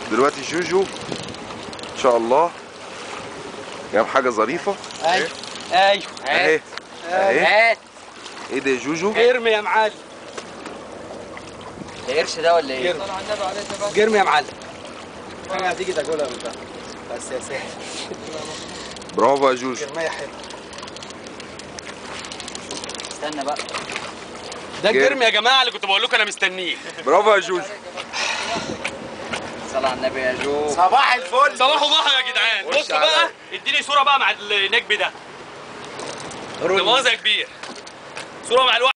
دلوقتي جوجو ان شاء الله جاب حاجه ظريفه ايوه ايوه اهي اهي هات ايه ده يا جوجو ارمي يا معلم ده قرش ده ولا ايه؟ ارمي يا معلم حاجه هتيجي تاكلها من ده بس يا ساتر برافو يا جوجو كرمية حلوه استنى بقى ده جرم. الجرم يا جماعه اللي كنت بقول لكم انا مستنيه برافو يا جوجو صل على النبي يا جو صباح الفل صباحو ضحى يا جدعان خش بصوا على- بقى اديني صوره بقى مع النجم ده ده مؤاخذه يا كبير صوره مع الواحد